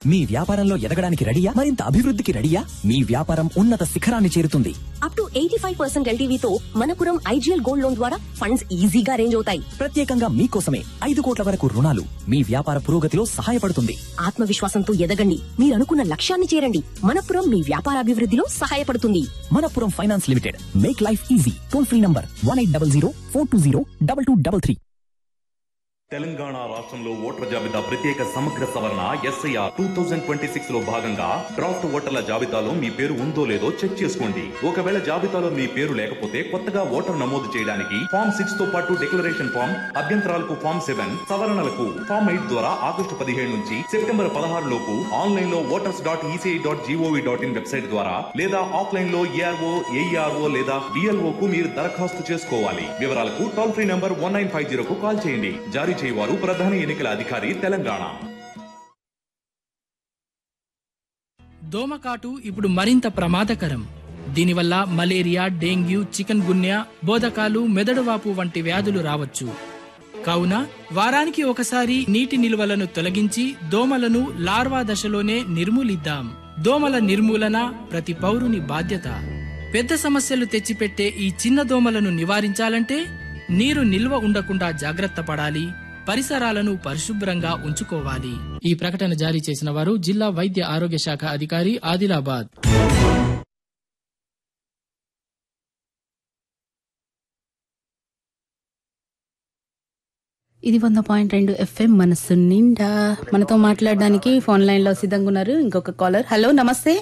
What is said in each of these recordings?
మీ వ్యాపారంలో ఎదగడానికి రెడీయా మరింత అభివృద్ధికి రెడీయా మీ వ్యాపారం ఉన్నత శిఖరాన్ని చేరుతుంది up to eighty five percent ఎల్టీవీతో మనపురం ఐజీఎల్ గోల్డ్ లోన్ ద్వారా ఫండ్స్ ఈజీగా రేంజ్ అవుతాయి ప్రత్యేకంగా మీకోసమే ఐదు కోట్ల వరకు రుణాలు మీ వ్యాపార పురోగతిలో సహాయపడుతుంది ఆత్మవిశ్వాసంతో ఎదగండి మీరు అనుకున్న లక్ష్యాన్ని చేరండి మనపురం మీ వ్యాపార అభివృద్ధిలో సహాయపడుతుంది Manappuram finance limited make life easy toll free number one eight double zero four two zero double two double three Telangana రాష్ట్రంలో ఓటర్ల జాబితా ప్రత్యేక సమగ్ర సవరణ SIR two thousand twenty six లో భాగంగా డ్రాఫ్ట్ ఓటర్ల జాబితాలో మీ పేరు ఉందో లేదో చెక్ చేసుకోండి ఒకవేళ జాబితాలో మీ పేరు లేకపోతే కొత్తగా ఓటర్ నమోదు చేయడానికి ఫామ్ సిక్స్ తో పాటు డిక్లరేషన్ ఫామ్ అభ్యంతరాలకు ఫామ్ సెవెన్ సవరణలకు ఫామ్ ఎయిట్ ద్వారా ఆగస్టు పదిహేడు నుంచి సెప్టెంబర్ పదహారు లోపు ఆన్లైన్ లో voters dot ECI dot GOV dot in website ద్వారా లేదా ఆఫ్లైన్ లో ఏఆర్ఓ ఏఈఆర్ఓ లేదా డిఎల్ఓ కు మీరు దరఖాస్తు చేసుకోవాలి వివరాలకు toll free number one nine five zero కు కాల్ చేయండి జారీ చేయవారు ప్రధాన ఎన్నికల అధికారి తెలంగాణ దోమకాటు ఇప్పుడు మరింత ప్రమాదకరం దీనివల్ల మలేరియా డెంగ్యూ చికెన్ గున్యా బోధకాలు మెదడువాపు వంటి వ్యాధులు రావచ్చు కావున వారానికి ఒకసారి నీటి నిల్వలను తొలగించి దోమలను లార్వా దశలోనే నిర్మూలిద్దాం దోమల నిర్మూలన ప్రతి పౌరుని బాధ్యత పెద్ద సమస్యలు తెచ్చిపెట్టే ఈ చిన్న దోమలను నివారించాలంటే నీరు నిల్వ ఉండకుండా జాగ్రత్త పడాలి పరిసరాలను పరిశుభ్రంగా ఉంచుకోవాలి ఈ ప్రకటన జారీ చేసిన వారు జిల్లా వైద్య ఆరోగ్య శాఖ అధికారి ఆదిలాబాద్ ఇది వంద పాయింట్ రెండు ఎఫ్ఎం మనస్సు నిండా మనతో మాట్లాడడానికి ఫోన్ లైన్ లో సిద్ధంగా ఉన్నారు ఇంకొక కాలర్ హలో నమస్తే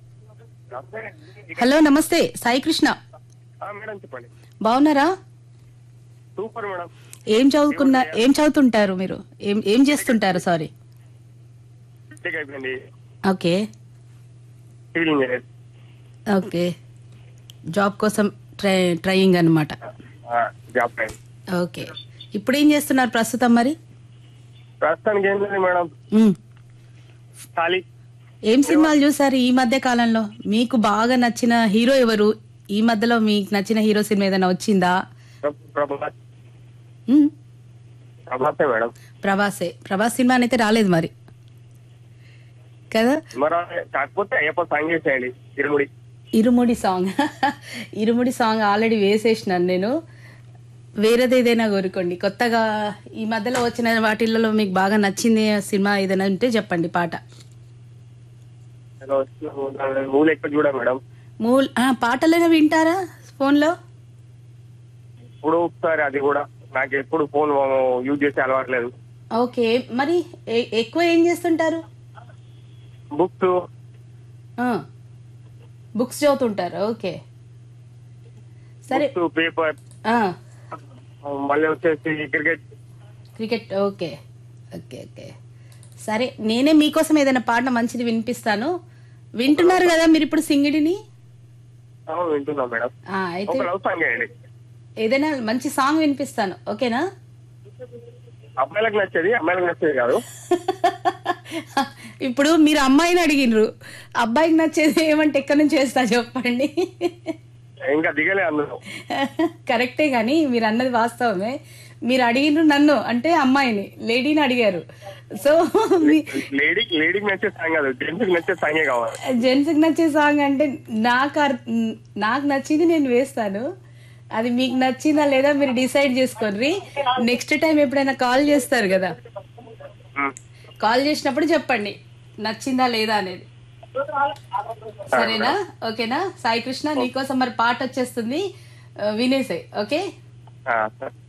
హలో నమస్తే సాయి కృష్ణ ఆ, మేడం చెప్పండి బాగున్నారా సూపర్ మేడం ఏం చదువుకున్నా ఏం చదువుతుంటారు మీరు ఏం ఏం చేస్తుంటారు సారీ బీటెక్ అయిపోయింది okay civil engineer okay job కోసం ట్రై ట్రయింగ్ అనమాట ఆ, జాబ్ టైం ఓకే ఇప్పుడు ఏం చేస్తున్నారు ప్రస్తుతం మరి ప్రస్తుతానికి ఏం లేదు మేడం ఉమ్. ఖాళీ ఏం సినిమాలు చూసారు ఈ మధ్య కాలంలో మీకు బాగా నచ్చిన హీరో ఎవరు ఈ మధ్యలో మీకు నచ్చిన హీరో సినిమా ఏదైనా వచ్చిందా ప్ర- ప్రభాస్ ఉమ్. ప్రభాసే మేడం ప్రభాసే ప్రభాస్ సినిమా అయితే రాలేదు మరి కదా మరి కాకపోతే అయ్యప్ప సాంగ్ చేసేయండి Irumudi Irumudi song Irumudi song already వేసేసినాను నేను వేరేది ఏదైనా కోరుకోండి కొత్తగా ఈ మధ్యలో వచ్చిన వాటిల్లో మీకు బాగా నచ్చింది సినిమా ఏదైనా ఉంటే చెప్పండి పాట మూలు ఎక్కువ చూడ మేడం మూల్ ఆ, పాటలైనా వింటారా ఫోన్లో ఇప్పుడు ఒకసారి అది కూడా నాకు ఎప్పుడు ఫోన్ యూజ్ చేసే అలవాట్లేదు ఓకే మరి ఎ- ఎక్కువ ఏం చేస్తుంటారు బుక్స్ ఆ, బుక్స్ చదువుతుంటారు ఓకే సరే బుక్స్ పేపర్ ఆ, మళ్ళీ వచ్చేసి cricket cricket okay okay okay సరే నేనే మీకోసం ఏదైనా పాట మంచిది వినిపిస్తాను వింటున్నారు కదా మీరు ఇప్పుడు సింగిడిని వింటున్నాం మేడం ఆ, అయితే ఒక లవ్ సాంగ్ చేయండి ఏదైనా మంచి సాంగ్ వినిపిస్తాను ఓకేనా అబ్బాయిలకు నచ్చేది అమ్మాయిలకు నచ్చేది కాదు ఇప్పుడు మీరు అమ్మాయిని అడిగినరు అబ్బాయికి నచ్చేది ఏమంటే ఎక్కడి నుంచి వేస్తా చెప్పండి ఇంకా దిగలే అందులో కరెక్టే కానీ మీరు అన్నది వాస్తవమే మీరు అడిగినరు నన్ను అంటే అమ్మాయిని లేడీని అడిగారు సో మీ లేడీకి లేడీకి నచ్చే సాంగ్ కాదు జెంట్స్కి నచ్చే సాంగే కావాలి జెంట్స్కి నచ్చే సాంగ్ అంటే నాకు అర్- నాకు నచ్చింది నేను వేస్తాను అది మీకు నచ్చిందా లేదా మీరు డిసైడ్ చేసుకోండి నెక్స్ట్ టైం ఎప్పుడైనా కాల్ చేస్తారు కదా ఉమ్. కాల్ చేసినప్పుడు చెప్పండి నచ్చిందా లేదా అనేది సరేనా ఓకేనా సాయి కృష్ణ నీకోసం మరి పాట వచ్చేస్తుంది ఆ, వినేసాయి ఓకే ఆ, సరే.